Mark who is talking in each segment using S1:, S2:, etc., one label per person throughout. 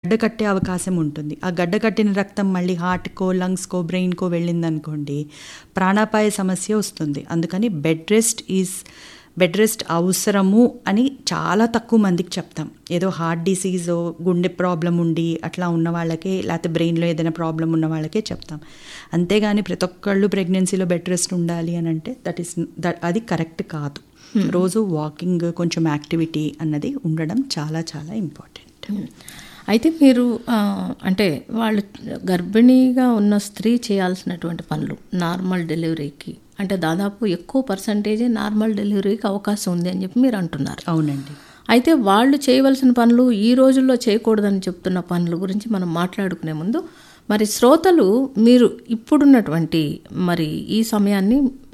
S1: గడ్డ కట్టే అవకాశం ఉంటుంది ఆ గడ్డ కట్టిన రక్తం మళ్ళీ హార్ట్కో లంగ్స్కో బ్రెయిన్కో వెళ్ళిందనుకోండి ప్రాణాపాయ సమస్య వస్తుంది అందుకని bed rest is bed rest అవసరము అని చాలా తక్కువ మందికి చెప్తాం ఏదో హార్ట్ డిసీజో గుండె ప్రాబ్లం ఉండి అట్లా ఉన్న వాళ్ళకే లేకపోతే బ్రెయిన్లో ఏదైనా ప్రాబ్లం ఉన్న వాళ్ళకే చెప్తాం అంతేగాని ప్రతి ఒక్కళ్ళు ప్రెగ్నెన్సీలో బెడ్ రెస్ట్ ఉండాలి అని అంటే దట్ ఈస్ దట్ అది కరెక్ట్ కాదు రోజు వాకింగ్ కొంచెం యాక్టివిటీ అన్నది ఉండడం చాలా చాలా ఇంపార్టెంట్
S2: అయితే మీరు ఆ, అంటే వాళ్ళు గర్భిణీగా ఉన్న స్త్రీ చేయాల్సినటువంటి పనులు నార్మల్ డెలివరీకి అంటే దాదాపు ఎక్కువ పర్సంటేజే నార్మల్ డెలివరీకి అవకాశం ఉంది అని చెప్పి మీరు అంటున్నారు
S1: అవునండి
S2: అయితే వాళ్ళు చేయవలసిన పనులు ఈ రోజుల్లో చేయకూడదని చెప్తున్న పనుల గురించి మనం మాట్లాడుకునే ముందు మరి శ్రోతలు మీరు ఇప్పుడున్నటువంటి మరి ఈ సమయాన్ని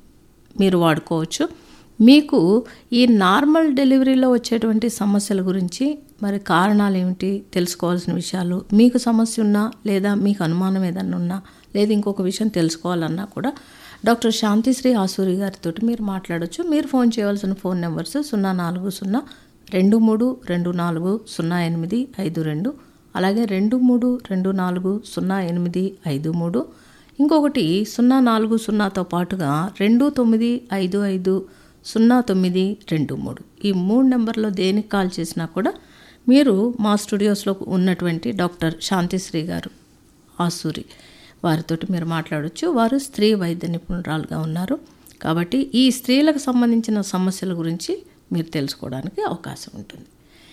S2: మీరు వాడుకోవచ్చు మీకు ఈ నార్మల్ డెలివరీలో వచ్చేటువంటి సమస్యల గురించి మరి కారణాలు ఏమిటి తెలుసుకోవాల్సిన విషయాలు మీకు సమస్య ఉన్నా లేదా మీకు అనుమానం ఏదన్నా ఉన్నా లేదా ఇంకొక విషయం తెలుసుకోవాలన్నా కూడా డాక్టర్ శాంతిశ్రీ ఆసూరి గారితో మీరు మాట్లాడొచ్చు మీరు ఫోన్ చేయవలసిన ఫోన్ నెంబర్స్ సున్నా నాలుగు సున్నా రెండు మూడు రెండు నాలుగు సున్నా ఎనిమిది ఐదు రెండు అలాగే రెండు మూడు రెండు నాలుగు సున్నా ఎనిమిది ఐదు మూడు ఇంకొకటి సున్నా నాలుగు సున్నాతో పాటుగా రెండు తొమ్మిది ఐదు ఐదు సున్నా తొమ్మిది రెండు మూడు ఈ మూడు నెంబర్లో దేనికి కాల్ చేసినా కూడా మీరు మా స్టూడియోస్లో ఉన్నటువంటి డాక్టర్ శాంతిశ్రీ గారు ఆసూరి వారితోటి మీరు మాట్లాడొచ్చు వారు స్త్రీ వైద్య నిపుణురాలుగా ఉన్నారు కాబట్టి ఈ స్త్రీలకు సంబంధించిన సమస్యల గురించి మీరు తెలుసుకోవడానికి అవకాశం ఉంటుంది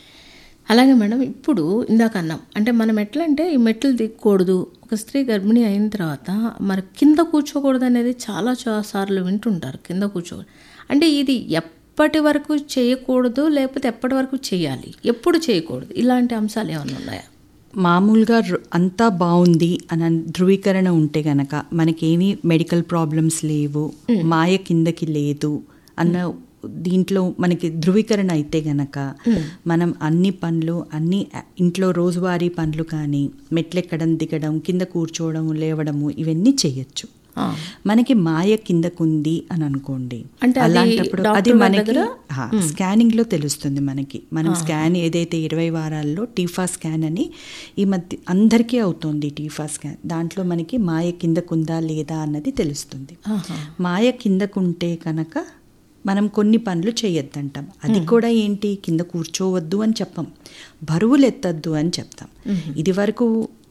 S2: అలాగే మేడం ఇప్పుడు ఇందాక అన్నాం అంటే మనం ఎట్లా అంటే ఈ మెట్లు దిగకూడదు ఒక స్త్రీ గర్భిణీ అయిన తర్వాత మరి కింద కూర్చోకూడదు అనేది చాలా చాలా సార్లు వింటుంటారు కింద కూర్చోకూడదు అంటే ఇది ఎప్పటి వరకు చేయకూడదు లేకపోతే ఎప్పటి వరకు చేయాలి ఎప్పుడు చేయకూడదు ఇలాంటి అంశాలు ఏమైనా ఉన్నాయా
S1: మామూలుగా రు- అంతా బాగుంది అని అన్- ధృవీకరణ ఉంటే గనక మనకేమీ మెడికల్ ప్రాబ్లమ్స్ లేవు మాయ కిందకి లేదు అన్న దీంట్లో మనకి ధృవీకరణ అయితే గనక మనం అన్ని పనులు అన్ని ఆ- ఇంట్లో రోజువారీ పనులు కానీ మెట్లెక్కడం దిగడం కింద కూర్చోవడం లేవడము ఇవన్నీ చేయొచ్చు
S2: ఆ.
S1: మనకి మాయ కిందకుంది అని అనుకోండి
S2: అంటే అది
S1: అలాంటప్పుడు
S2: డాక్టర్
S1: అది
S2: గారి
S1: మనకి
S2: దగ్గర?
S1: ఆ, స్కానింగ్ లో తెలుస్తుంది మనకి మనం స్కాన్ ఏదైతే ఇరవై వారాల్లో టీఫా స్కాన్ అని ఈ మధ్య అందరికీ అవుతుంది టీఫా స్కాన్ దాంట్లో మనకి మాయ కిందకుందా లేదా అన్నది తెలుస్తుంది
S2: ఆహా.
S1: మాయ కిందకుంటే కనుక మనం కొన్ని పనులు చేయొద్దంటాం అది కూడా ఏంటి కింద కూర్చోవద్దు అని చెప్పం బరువులు ఎత్తద్దు అని చెప్తాం ఇది వరకు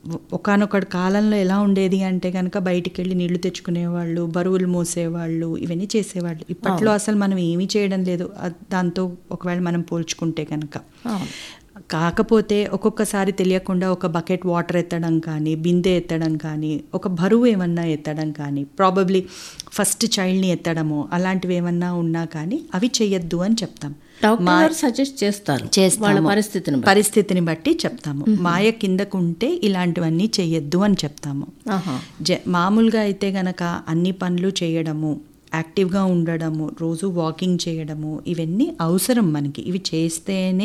S1: ఒకనొక కాలంలో ఎలా ఉండేది అంటే కనుక బయటికి వెళ్ళి నీళ్లు తెచ్చుకునేవాళ్ళు బరువులు మోసేవాళ్ళు ఇవన్నీ చేసేవాళ్ళు ఇప్పట్లో అసలు మనం ఏమీ చేయడం లేదు అ- దాంతో ఒకవేళ మనం పోల్చుకుంటే కనుక
S2: అవును.
S1: కాకపోతే ఒక్కొక్కసారి తెలియకుండా ఒక బకెట్ వాటర్ ఎత్తడం కానీ బిందె ఎత్తడం కానీ ఒక బరువు ఏమన్నా ఎత్తడం కానీ ప్రాబబ్లీ ఫస్ట్ చైల్డ్ని ఎత్తడము అలాంటివి ఏమన్నా ఉన్నా కానీ అవి చెయ్యొద్దు అని చెప్తాం
S2: డాక్టర్ గారు సజెస్ట్ చేస్తారు
S1: చేస్తాము.
S2: వాళ్ళ పరిస్థితిని బట్టి.
S1: పరిస్థితిని బట్టి చెప్తాము మాయ కిందకుంటే ఇలాంటివన్నీ చెయ్యొద్దు అని చెప్తాము
S2: ఆహా.
S1: జ మామూలుగా అయితే గనక అన్ని పనులు చేయడము యాక్టివ్గా ఉండడము రోజు వాకింగ్ చేయడము ఇవన్నీ అవసరం మనకి ఇవి చేస్తేనే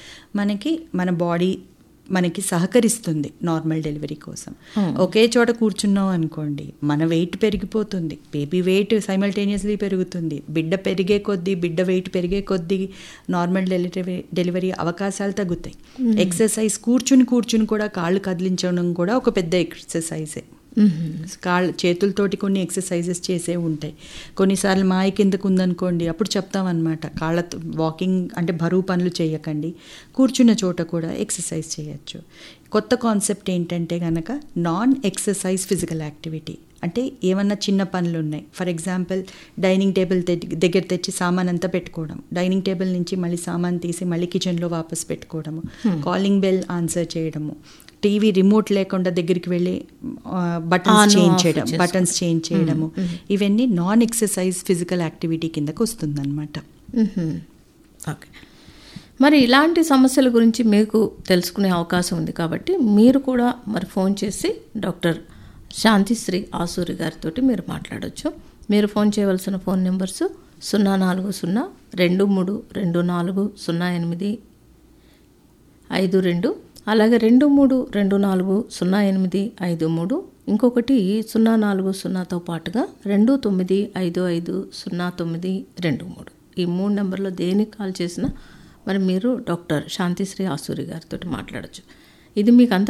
S1: మనకి మన బాడీ మనకి సహకరిస్తుంది నార్మల్ డెలివరీ కోసం ఒకే చోట కూర్చున్నాం అనుకోండి మన వెయిట్ పెరిగిపోతుంది బేబీ వెయిట్ సైమల్టేనియస్లీ పెరుగుతుంది బిడ్డ పెరిగే కొద్దీ బిడ్డ వెయిట్ పెరిగే కొద్దీ నార్మల్ డెలివరీ డెలివరీ అవకాశాలు తగ్గుతాయి ఎక్సర్సైజ్ కూర్చుని కూర్చుని కూడా కాళ్ళు కదిలించడం కూడా ఒక పెద్ద ఎక్సర్సైజే కాళ్ళ చేతులతోటి కొన్ని ఎక్సర్సైజెస్ చేసే ఉంటాయి కొన్నిసార్లు మాయ కిందకు ఉందనుకోండి అప్పుడు చెప్తామన్నమాట కాళ్ళతో వాకింగ్ అంటే బరువు పనులు చేయకండి కూర్చున్న చోట కూడా ఎక్సర్సైజ్ చేయొచ్చు కొత్త కాన్సెప్ట్ ఏంటంటే కనుక నాన్ ఎక్సర్సైజ్ ఫిజికల్ యాక్టివిటీ అంటే ఏమన్నా చిన్న పనులు ఉన్నాయి ఫర్ ఎగ్జాంపుల్ డైనింగ్ టేబుల్ దగ్గర తెచ్చి సామాన్ అంతా పెట్టుకోవడం డైనింగ్ టేబుల్ నుంచి మళ్ళీ సామాన్ తీసి మళ్ళీ కిచెన్లో వాపస్ పెట్టుకోవడము కాలింగ్ బెల్ ఆన్సర్ చేయడము టీవీ రిమోట్ లేకుండా దగ్గరికి వెళ్ళి బటన్స్
S2: On,
S1: చేంజ్
S2: off
S1: చేయడం
S2: చేసుకోవడం.
S1: బటన్స్ చేంజ్ చేయడము ఇవన్నీ నాన్ ఎక్సర్సైజ్ ఫిజికల్ యాక్టివిటీ కిందకు వస్తుందన్నమాట
S2: మ్మ్. ఓకే మరి ఇలాంటి సమస్యల గురించి మీకు తెలుసుకునే అవకాశం ఉంది కాబట్టి మీరు కూడా మరి ఫోన్ చేసి డాక్టర్ శాంతిశ్రీ ఆసూరి గారితో మీరు మాట్లాడొచ్చు మీరు ఫోన్ చేయవలసిన ఫోన్ నెంబర్స్ సున్నా నాలుగు సున్నా రెండు మూడు రెండు నాలుగు సున్నా ఎనిమిది ఐదు రెండు అలాగే రెండు మూడు రెండు నాలుగు సున్నా ఎనిమిది ఐదు మూడు ఇంకొకటి సున్నా నాలుగు సున్నాతో పాటుగా రెండు తొమ్మిది ఐదు ఐదు సున్నా తొమ్మిది రెండు మూడు ఈ మూడు నెంబర్లో దేనికి కాల్ చేసినా మరి మీరు డాక్టర్ శాంతిశ్రీ ఆసూరి గారితో మాట్లాడచ్చు ఇది మీకు అంత